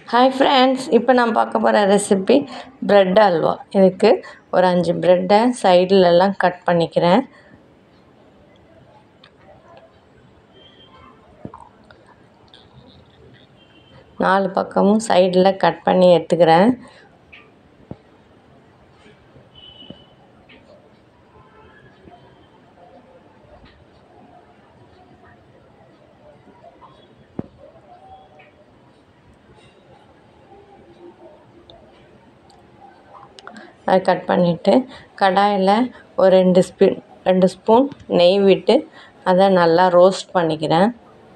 hi friends இப்போ நான் பார்க்க போகிற ரெசிபி ப்ரெட் அல்வா இதுக்கு ஒரு அஞ்சு ப்ரெட்டை சைடுலலாம் கட் பண்ணிக்கிறேன் நாலு பக்கமும் சைடில் கட் பண்ணி எடுத்துக்கிறேன் அதை கட் பண்ணிவிட்டு கடாயில் ஒரு ரெண்டு ஸ்பூ ரெண்டு ஸ்பூன் நெய் விட்டு அதை நல்லா ரோஸ்ட் பண்ணிக்கிறேன்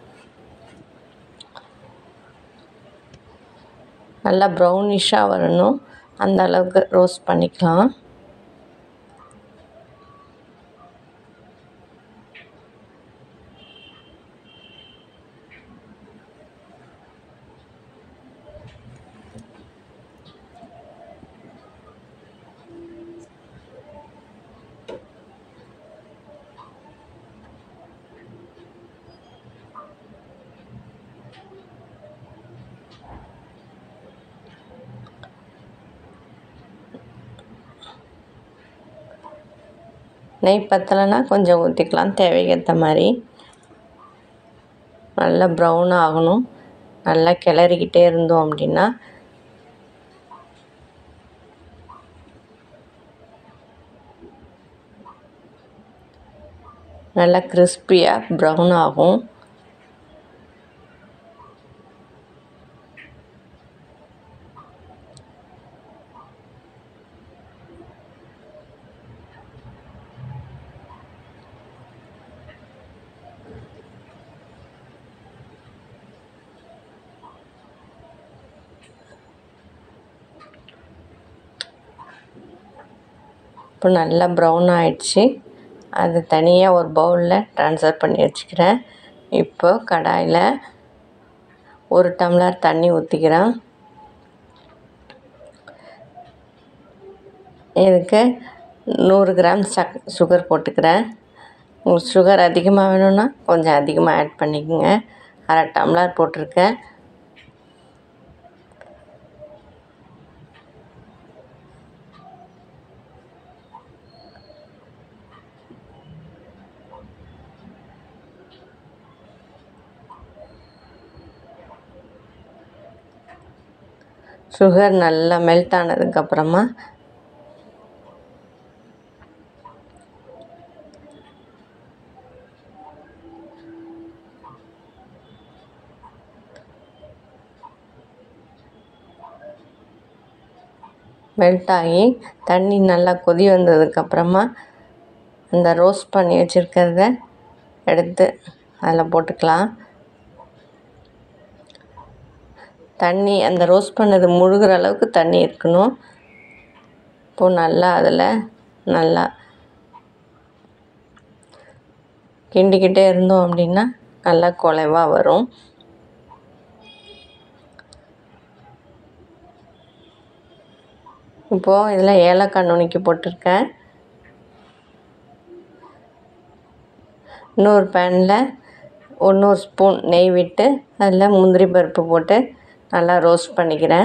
நல்லா ப்ரௌனிஷாக வரணும் அந்த அளவுக்கு ரோஸ்ட் பண்ணிக்கலாம் நெய் பத்தலைன்னா கொஞ்சம் ஊற்றிக்கலாம் தேவைக்கேற்ற மாதிரி நல்லா ப்ரௌன் ஆகணும் நல்லா கிளறிக்கிட்டே இருந்தோம் அப்படின்னா நல்லா கிறிஸ்பியாக ப்ரௌன் ஆகும் இப்போ நல்லா ப்ரௌன் ஆயிடுச்சு அது தனியாக ஒரு பவுலில் ட்ரான்ஸ்ஃபர் பண்ணி வச்சுக்கிறேன் இப்போ கடாயில் ஒரு டம்ளர் தண்ணி ஊற்றிக்கிறேன் இதுக்கு நூறு கிராம் சக் சுகர் போட்டுக்கிறேன் உங்களுக்கு சுகர் அதிகமாக வேணும்னா கொஞ்சம் அதிகமாக ஆட் பண்ணிக்கோங்க அரை டம்ளர் போட்டிருக்கேன் சுகர் நல்லா மெல்ட் ஆனதுக்கப்புறமா மெல்ட் ஆகி தண்ணி நல்லா கொதி வந்ததுக்கப்புறமா அந்த ரோஸ்ட் பண்ணி வச்சுருக்கிறத எடுத்து அதில் போட்டுக்கலாம் தண்ணி அந்த ரோஸ்ட் பண்ணது முழுகிற அளவுக்கு தண்ணி இருக்கணும் இப்போது நல்லா அதில் நல்லா கிண்டிக்கிட்டே இருந்தோம் அப்படின்னா நல்லா குலைவாக வரும் இப்போது இதில் ஏலக்காய் நுணுக்கி போட்டிருக்கேன் இன்னொரு பேனில் இன்னொரு ஸ்பூன் நெய் விட்டு அதில் முந்திரி பருப்பு போட்டு நல்லா ரோஸ்ட் பண்ணிக்கிறேன்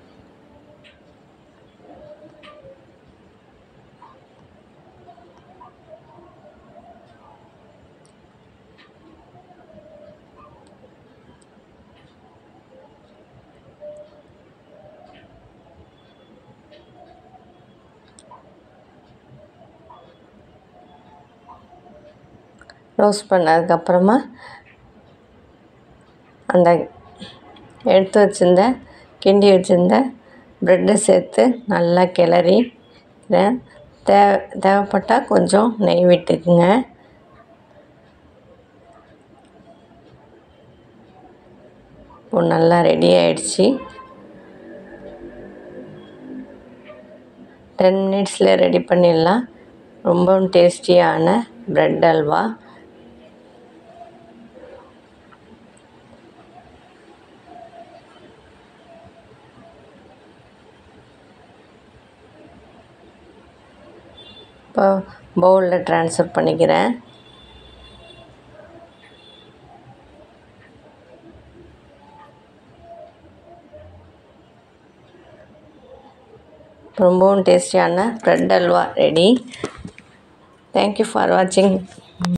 ரோஸ்ட் பண்ணதுக்கப்புறமா அந்த எடுத்து வச்சுருந்த கிண்டி வச்சுருந்த ப்ரெட்டை சேர்த்து நல்லா கிளறி தே தேவைப்பட்டால் கொஞ்சம் நெய் விட்டுக்குங்க இப்போ நல்லா ரெடி ஆயிடுச்சு டென் மினிட்ஸில் ரெடி பண்ணிடலாம் ரொம்பவும் டேஸ்டியான ப்ரெட் அல்வா இப்போ பவுலில் ட்ரான்ஸ்ஃபர் பண்ணிக்கிறேன் ரொம்பவும் டேஸ்டியான bread halwa ready thank you for வாட்சிங்